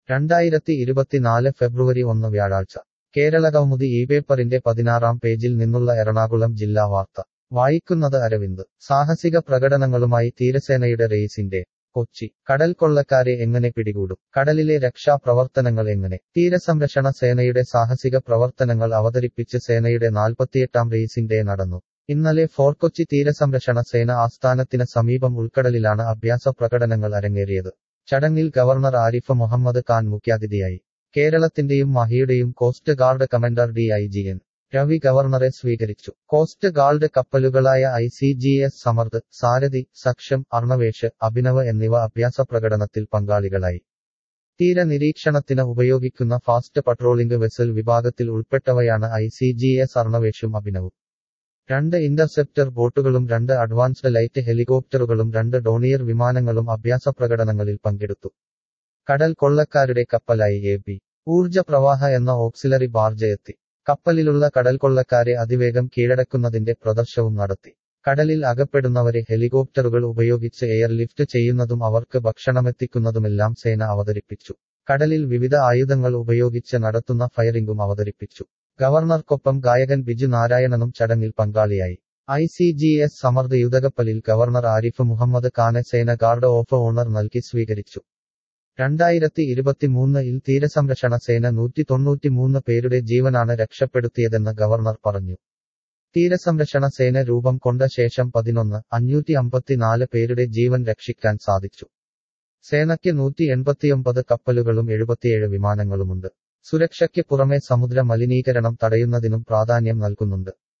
രണ്ടായിരത്തി ഇരുപത്തിനാല് ഫെബ്രുവരി ഒന്ന് വ്യാഴാഴ്ച കേരളകൗമുദി ഈ പേപ്പറിന്റെ പതിനാറാം പേജിൽ നിന്നുള്ള എറണാകുളം ജില്ലാ വാർത്ത വായിക്കുന്നത് അരവിന്ദ് സാഹസിക പ്രകടനങ്ങളുമായി തീരസേനയുടെ റെയ്സിന്റെ കൊച്ചി കടൽ കൊള്ളക്കാരെ എങ്ങനെ പിടികൂടും കടലിലെ രക്ഷാപ്രവർത്തനങ്ങൾ എങ്ങനെ തീരസംരക്ഷണ സേനയുടെ സാഹസിക പ്രവർത്തനങ്ങൾ അവതരിപ്പിച്ച് സേനയുടെ നാൽപ്പത്തിയെട്ടാം റെയ്സിന്റെ നടന്നു ഇന്നലെ ഫോർക്കൊച്ചി തീരസംരക്ഷണ സേന ആസ്ഥാനത്തിന് സമീപം ഉൾക്കടലിലാണ് അഭ്യാസ പ്രകടനങ്ങൾ അരങ്ങേറിയത് ചടങ്ങിൽ ഗവർണർ ആരിഫ് മുഹമ്മദ് ഖാൻ മുഖ്യാതിഥിയായി കേരളത്തിന്റെയും മഹിയുടെയും coast guard commander D I G N Ravi ഗവർണറെ സ്വീകരിച്ചു കോസ്റ്റ് ഗാർഡ് കപ്പലുകളായ I C G S Samarth Sarathi Saksham Arnvesh Abhinav എന്നിവ അഭ്യാസ പ്രകടനത്തിൽ പങ്കാളികളായി തീരനിരീക്ഷണത്തിന് ഉപയോഗിക്കുന്ന ഫാസ്റ്റ് പട്രോളിംഗ് വെസൽ വിഭാഗത്തിൽ ഉൾപ്പെട്ടവയാണ് ഐ സി ജി എസ് അർണവേഷും അഭിനവും രണ്ട് ഇന്റർസെപ്റ്റർ ബോട്ടുകളും രണ്ട് അഡ്വാൻസ്ഡ് ലൈറ്റ് ഹെലികോപ്റ്ററുകളും രണ്ട് ഡോണിയർ വിമാനങ്ങളും അഭ്യാസ പ്രകടനങ്ങളിൽ പങ്കെടുത്തു കടൽ കൊള്ളക്കാരുടെ കപ്പലായി എ ബി ഊർജ പ്രവാഹ എന്ന ഓക്സിലറി ബാർജ എത്തി കപ്പലിലുള്ള കടൽ കൊള്ളക്കാരെ അതിവേഗം കീഴടക്കുന്നതിന്റെ പ്രദർശനവും നടത്തി കടലിൽ അകപ്പെടുന്നവരെ ഹെലികോപ്റ്ററുകൾ ഉപയോഗിച്ച് എയർലിഫ്റ്റ് ചെയ്യുന്നതും അവർക്ക് ഭക്ഷണമെത്തിക്കുന്നതുമെല്ലാം സേന അവതരിപ്പിച്ചു കടലിൽ വിവിധ ആയുധങ്ങൾ ഉപയോഗിച്ച് നടത്തുന്ന ഫയറിംഗും അവതരിപ്പിച്ചു ഗവർണർക്കൊപ്പം ഗായകൻ ബിജു നാരായണനും ചടങ്ങിൽ പങ്കാളിയായി I C G S Samarth യുദ്ധകപ്പലിൽ ഗവർണർ ആരിഫ് മുഹമ്മദ് ഖാനെ സേന ഗാർഡ് ഓഫ് ഓണർ നൽകി സ്വീകരിച്ചു രണ്ടായിരത്തി ഇരുപത്തിമൂന്നിൽ തീരസംരക്ഷണ സേന നൂറ്റി തൊണ്ണൂറ്റിമൂന്ന് പേരുടെ ജീവനാണ് രക്ഷപ്പെടുത്തിയതെന്ന് ഗവർണർ പറഞ്ഞു തീരസംരക്ഷണ സേന രൂപം കൊണ്ട ശേഷം പതിനൊന്ന് അഞ്ഞൂറ്റി അമ്പത്തിനാല് പേരുടെ ജീവൻ രക്ഷിക്കാൻ സാധിച്ചു സേനയ്ക്ക് നൂറ്റി എൺപത്തിയൊമ്പത് കപ്പലുകളും എഴുപത്തിയേഴ് വിമാനങ്ങളുമുണ്ട് സുരക്ഷയ്ക്ക് പുറമെ സമുദ്ര മലിനീകരണം തടയുന്നതിനും പ്രാധാന്യം നൽകുന്നുണ്ട്